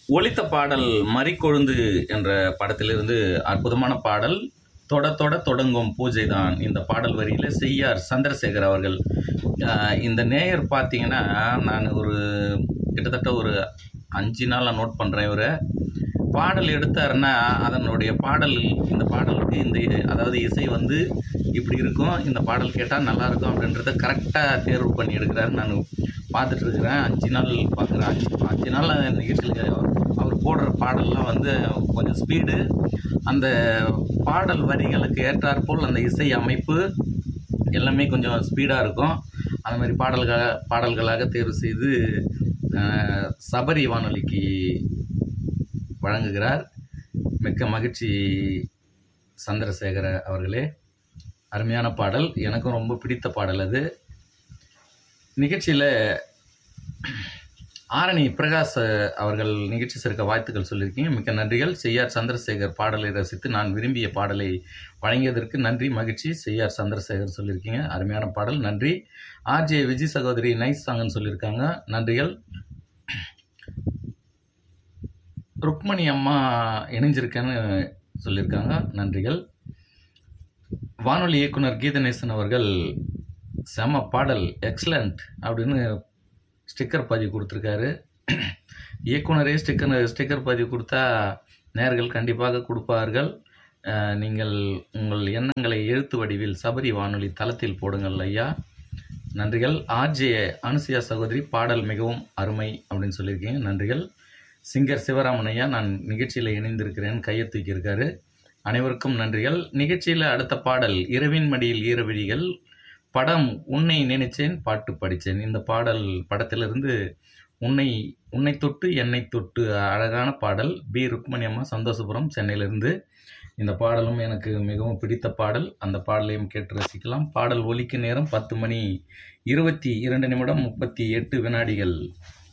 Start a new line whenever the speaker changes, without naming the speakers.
ஒலித்த பாடல் மறிக்கொழுந்து என்ற படத்திலிருந்து அற்புதமான பாடல் தொட தொட தொடங்கும் பூஜை தான் இந்த பாடல் வரியில் செய்யார் சந்திரசேகர் அவர்கள் அஹ், இந்த நேயர் பார்த்தீங்கன்னா நான் ஒரு கிட்டத்தட்ட ஒரு அஞ்சு நாளாக நோட் பண்ணுறேன் இவரை பாடல் எடுத்தாருன்னா அதனுடைய பாடல் இந்த பாடலுக்கு இந்த அதாவது இசை வந்து இப்படி இருக்கும் இந்த பாடல் கேட்டால் நல்லா இருக்கும் அப்படின்றத கரெக்டாக தேர்வு பண்ணி எடுக்கிறாரு நான் பார்த்துட்டு இருக்கிறேன் அஞ்சு நாள் பார்க்குறேன் அஞ்சு அஞ்சு நாள் நிகழ்ச்சியில் அவர் போடுற பாடல்லாம் வந்து கொஞ்சம் ஸ்பீடு அந்த பாடல் வரிகளுக்கு ஏற்றாற்போல் அந்த இசை அமைப்பு எல்லாமே கொஞ்சம் ஸ்பீடாக இருக்கும் அந்த மாதிரி பாடல்களாக பாடல்களாக தேர்வு செய்து அஹ், சபரி வானொலிக்கு வழங்குகிறார் மிக்க மகிழ்ச்சி சந்திரசேகர அவர்களே அருமையான பாடல் எனக்கும் ரொம்ப பிடித்த பாடல் அது நிகழ்ச்சியில் ஆரணி பிரகாஷ் அவர்கள் நிகழ்ச்சி சேர்க்க வாழ்த்துக்கள் சொல்லியிருக்கீங்க மிக்க நன்றிகள் செய்யார் சந்திரசேகர் பாடலை ரசித்து நான் விரும்பிய பாடலை வழங்கியதற்கு நன்றி மகிழ்ச்சி செய்யார் சந்திரசேகர் சொல்லியிருக்கீங்க அருமையான பாடல் நன்றி ஆர்ஜே விஜய் சகோதரி நைஸ் சாங்கன்னு சொல்லியிருக்காங்க நன்றிகள் ருக்மணி அம்மா இணைஞ்சிருக்கேன்னு சொல்லியிருக்காங்க நன்றிகள் வானொலி இயக்குனர் கீதநேசன் அவர்கள் செம பாடல் எக்ஸலண்ட் அப்படின்னு ஸ்டிக்கர் பதிவு கொடுத்துருக்காரு இயக்குனரே ஸ்டிக்கர் ஸ்டிக்கர் பதிவு கொடுத்தா நேர்கள் கண்டிப்பாக கொடுப்பார்கள் அஹ், நீங்கள் உங்கள் எண்ணங்களை எழுத்து வடிவில் சபரி வானொலி தளத்தில் போடுங்கள் ஐயா நன்றிகள் ஆர்ஜே அனுசியா சகோதரி பாடல் மிகவும் அருமை அப்படின்னு சொல்லியிருக்கீங்க நன்றிகள் சிங்கர் சிவராமன் ஐயா நான் நிகழ்ச்சியில் இணைந்திருக்கிறேன் கையை தூக்கியிருக்காரு அனைவருக்கும் நன்றிகள் நிகழ்ச்சியில் அடுத்த பாடல் இரவின் மடியில் ஈரவிழிகள் படம் உன்னை நினைச்சேன் பாட்டு படித்தேன் இந்த பாடல் படத்திலிருந்து உன்னை உன்னை தொட்டு என்னை தொட்டு அழகான பாடல் பி ருக்மணி அம்மா சந்தோஷபுரம் சென்னையிலிருந்து இந்த பாடலும் எனக்கு மிகவும் பிடித்த பாடல் அந்த பாடலையும் கேட்டு ரசிக்கலாம் பாடல் ஒலிக்கு நேரம் பத்து மணி இருபத்தி இரண்டு நிமிடம் முப்பத்தி எட்டு வினாடிகள்